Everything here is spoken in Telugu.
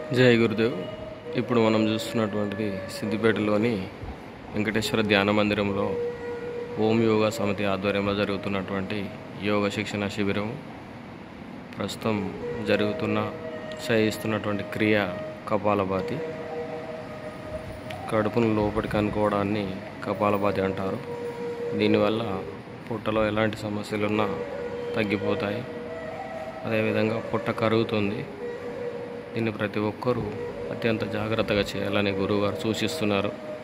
జై గురుదేవ్ ఇప్పుడు మనం చూస్తున్నటువంటిది సిద్దిపేటలోని వెంకటేశ్వర ధ్యాన మందిరంలో ఓం యోగా సమితి ఆధ్వర్యంలో జరుగుతున్నటువంటి యోగ శిక్షణ శిబిరం ప్రస్తుతం జరుగుతున్న చేయిస్తున్నటువంటి క్రియ కపాలభాతి కడుపును లోపలికి అనుకోవడాన్ని కపాలభాతి అంటారు దీనివల్ల పొట్టలో ఎలాంటి సమస్యలున్నా తగ్గిపోతాయి అదేవిధంగా పొట్ట కరుగుతుంది దీన్ని ప్రతి ఒక్కరూ అత్యంత జాగ్రత్తగా చేయాలని గురువుగారు సూచిస్తున్నారు